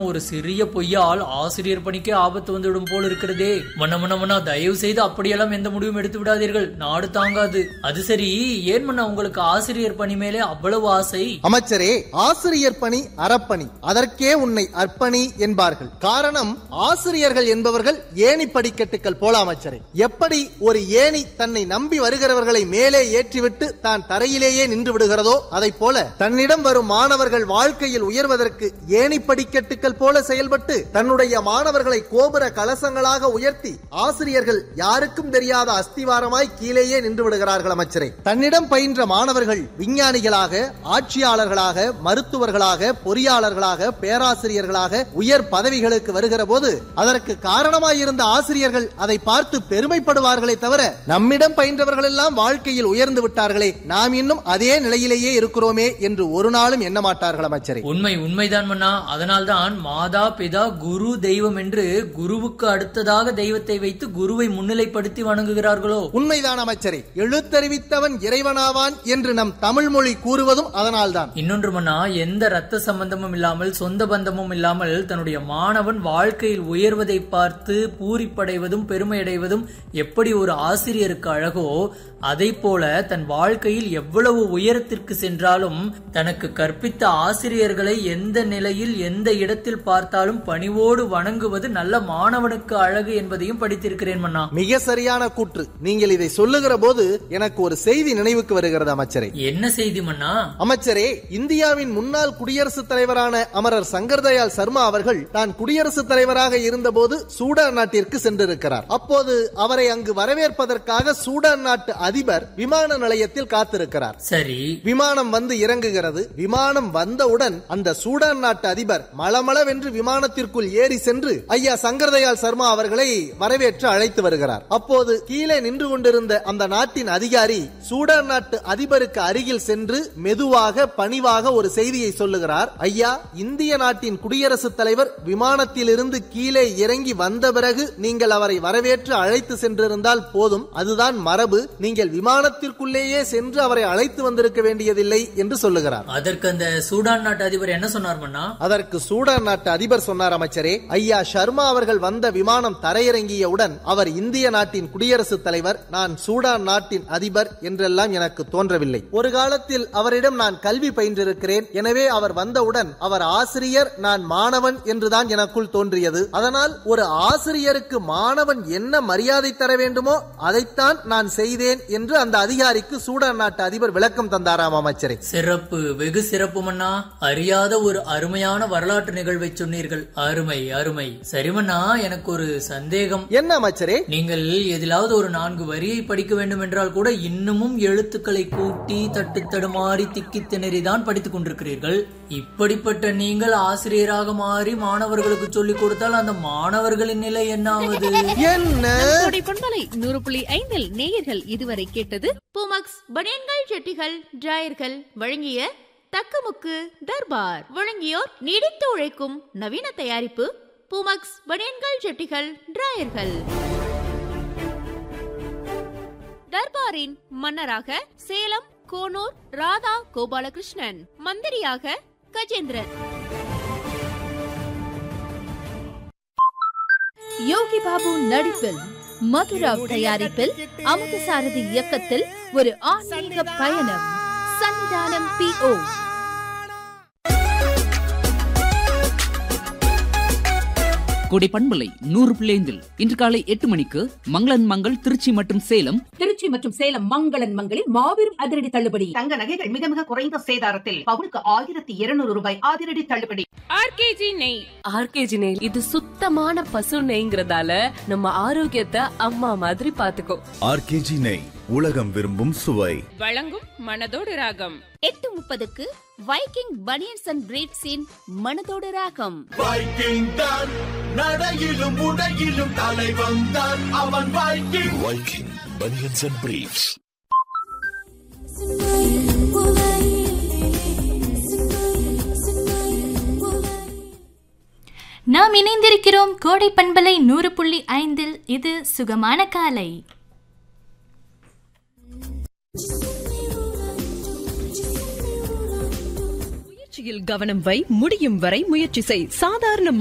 ஒரு சிறிய பொய்யால் ஆசிரியர் பணிக்கே ஆபத்து வந்துவிடும் போல் இருக்கிறதே மன்ன மன்ன மன்னா தயவு செய்து அப்படியெல்லாம் எந்த முடிவும் எடுத்து விடாதீர்கள் நாடு தாங்காது அது சரி ஏன் மன்னா உங்களுக்கு ஆசிரியர் பணி மேலே அவ்வளவு ஆசை அமைச்சரே ஆசிரியர் பணி அறப்பணி அதற்கே உன்னை அர்ப்பணி என்பார்கள் காரணம் ஆசிரியர்கள் என்பவர்கள் ஏணி படிக்கட்டுகள் போல அமைச்சரே எப்படி ஒரு ஏணி தன்னை நம்பி வருகிறவர்களை மேலே ஏற்றிவிட்டு தான் தரையிலேயே நின்று விடுகிறதோ அதை போல தன்னிடம் வரும் மாணவர்கள் வாழ்க்கையில் உயர்வதற்கு ஏணி படிக்கட்டுகள் போல செயல்பட்டு தன்னுடைய மாணவர்களை கோபுர கலசங்களாக உயர்த்தி ஆசிரியர்கள் யாருக்கும் தெரியாத அஸ்திவாரமாய் கீழேயே நின்று விடுகிறார்கள் அமைச்சரே தன்னிடம் பயின்ற மாணவர்கள் விஞ்ஞானிகளாக ஆட்சியாளர்களாக மருத்துவர்களாக பொறியாளர்களாக பேராசிரியர்களாக உயர் பதவிகளுக்கு வருகிற போது அதற்கு காரணமாயிருந்த ஆசிரியர்கள் அதை பார்த்து பெருமைப்படுவார்களே தவிர நம்மிடம் பயின்றவர்கள் எல்லாம் வாழ்க்கையில் உயர்ந்து விட்டார்களே நாம் இன்னும் அதே நிலையிலேயே இருக்கிறோமே என்று ஒரு நாளும் எண்ண மாட்டார்கள் அமைச்சரே உண்மை உண்மைதான் மன்னா அதனால்தான் மாதா பிதா குரு தெய்வம் என்று குருவுக்கு அடுத்ததாக தெய்வத்தை வைத்து குருவை முன்னிலைப்படுத்தி வணங்குகிறார்களோ உண்மைதான் அமைச்சரே எழுத்தறிவித்தவன் இறைவனாவான் என்று நம் தமிழ் மொழி கூறுவதும் அதனால்தான் இன்னொன்று மன்னா எந்த ரத்த சம்பந்தமும் இல்லாமல் சொந்த பந்தமும் இல்லாமல் தன்னுடைய மாணவன் வாழ்க்கையில் உயர்வதை பார்த்து பூரிப்படைவதும் பெருமையடைவதும் எப்படி ஒரு ஆசிரியருக்கு அழகோ அதை போல தன் வாழ்க்கையில் எவ்வளவு உயரத்திற்கு சென்றாலும் தனக்கு கற்பித்த ஆசிரியர்களை எந்த நிலையில் எந்த இடத்தில் பார்த்தாலும் பணிவோடு வணங்குவது நல்ல மாணவனுக்கு அழகு என்பதையும் படித்திருக்கிறேன் மன்னா மிக சரியான கூற்று நீங்கள் இதை சொல்லுகிற போது எனக்கு ஒரு செய்தி நினைவுக்கு வருகிறது அமைச்சரே என்ன செய்தி மன்னா அமைச்சரே இந்தியாவின் முன்னாள் குடியரசுத் தலைவரான அமரர் சங்கர்தயாள் சர்மா அவர்கள் தான் குடியரசுத் தலைவராக இருந்தபோது சூடான் நாட்டிற்கு சென்றிருக்கிறார் அப்போது அவரை அங்கு வரவேற்பதற்காக சூடான் நாட்டு அதிபர் விமான நிலையத்தில் காத்திருக்கிறார் சரி விமானம் வந்து இறங்குகிறது விமானம் வந்தவுடன் அந்த சூடான் நாட்டு அதிபர் மளமளவென்று விமானத்திற்குள் ஏறி சென்று ஐயா சங்கர்தயாள் சர்மா அவர்களை வரவேற்று அழைத்து வருகிறார் அப்போது கீழே நின்று கொண்டிருந்த அந்த நாட்டின் அதிகாரி சூடான் நாட்டு அதிபருக்கு அருகில் சென்று மெதுவாக பணிவாக ஒரு செய்தியை சொல்லுகிறார் ஐயா இந்திய நாட்டின் குடியரசுத் தலைவர் விமானத்தில் இருந்து கீழே இறங்கி வந்த பிறகு நீங்கள் அவரை வரவேற்று அழைத்து சென்றிருந்தால் போதும் அதுதான் மரபு நீங்கள் விமானத்திற்குள்ளேயே சென்று அவரை அழைத்து வந்திருக்க வேண்டியதில்லை என்று சொல்லுகிறார் அதற்கு அந்த சூடான் நாட்டு அதிபர் என்ன சொன்னார் மன்னா அதற்கு சூடான் நாட்டு அதிபர் சொன்னார் அமைச்சரே ஐயா சர்மா அவர்கள் வந்த விமானம் தரையிறங்கியவுடன் அவர் இந்திய நாட்டின் குடியரசுத் தலைவர் நான் சூடான் நாட்டின் அதிபர் என்றெல்லாம் எனக்கு தோன்றவில்லை ஒரு காலத்தில் அவரிடம் நான் கல்வி பயின்றிருக்கிறேன் எனவே அவர் வந்தவுடன் அவர் ஆசிரியர் நான் மாணவன் என்றுதான் எனக்குள் தோன்றியது அதனால் ஒரு ஆசிரியருக்கு மாணவன் என்ன மரியாதை தர வேண்டுமோ அதைத்தான் நான் செய்தேன் என்று அந்த அதிகாரிக்கு சூடான் நாட்டு அதிபர் விளக்கம் தந்தாராம் அமைச்சரே சிறப்பு வெகு சிறப்பு மன்னா அறியாத ஒரு அருமையான வரலாற்று நிகழ்வை சொன்னீர்கள் அருமை அருமை சரி மன்னா எனக்கு ஒரு சந்தேகம் என்ன அமைச்சரே நீங்கள் எதிலாவது ஒரு நான்கு வரியை படிக்க வேண்டும் என்றால் கூட இன்னமும் எழுத்துக்களை கூட்டி தட்டு தடுமாறி திக்கி திணறிதான் படித்துக் கொண்டிருக்கிறீர்கள் இப்படிப்பட்ட நீங்கள் ஆசிரியராக மாறி மாணவர்களுக்கு சொல்லிக் கொடுத்தால் அந்த மாணவர்களின் நிலை என்ன ஆவது என்ன கோடை பொன்மலை நூறு புள்ளி ஐந்தில் நேயர்கள் இதுவரை கேட்டது பூமக்ஸ் பனியன்கள் ஜெட்டிகள் டிராயர்கள் வழங்கிய தக்கமுக்கு தர்பார் வழங்கியோர் நீடித்து உழைக்கும் நவீன தயாரிப்பு பூமக்ஸ் பனியன்கள் ஜெட்டிகள் டிராயர்கள் தர்பாரின் மன்னராக சேலம் கோனூர் ராதா கோபாலகிருஷ்ணன் மந்திரியாக கஜேந்திரன் யோகி பாபு நடிப்பில் மதுராவ் தயாரிப்பில் அமுதசாரதி இயக்கத்தில் ஒரு ஆன்மீக பயணம் சன்னிதானம் பி ஓ கொடை பண்பலை நூறு பிள்ளைந்தில் இன்று காலை எட்டு மணிக்கு மங்களன் மங்கள் திருச்சி மற்றும் சேலம் திருச்சி மற்றும் சேலம் மங்களன் மங்களில் மாபெரும் அதிரடி தள்ளுபடி தங்க நகைகள் மிக மிக குறைந்த சேதாரத்தில் பவுனுக்கு ஆயிரத்தி இருநூறு ரூபாய் அதிரடி தள்ளுபடி ஆர்கேஜி நெய் ஆர்கேஜி நெய் இது சுத்தமான பசு நெய்ங்கிறதால நம்ம ஆரோக்கியத்தை அம்மா மாதிரி பாத்துக்கோ ஆர்கேஜி நெய் உலகம் விரும்பும் சுவை வழங்கும் மனதோடு ராகம் எட்டு முப்பதுக்கு வைக்கிங் பனியன்ஸ் அண்ட் பிரீட்ஸின் மனதோடு ராகம் வைக்கிங் தான் நடையிலும் உடையிலும் தலைவன் தான் அவன் Viking Viking banians and briefs நாம் இணைந்திருக்கிறோம் கோடை பண்பலை நூறு புள்ளி ஐந்தில் இது சுகமான காலை வெற்றியில் கவனம் வை முடியும் வரை முயற்சி செய் சாதாரண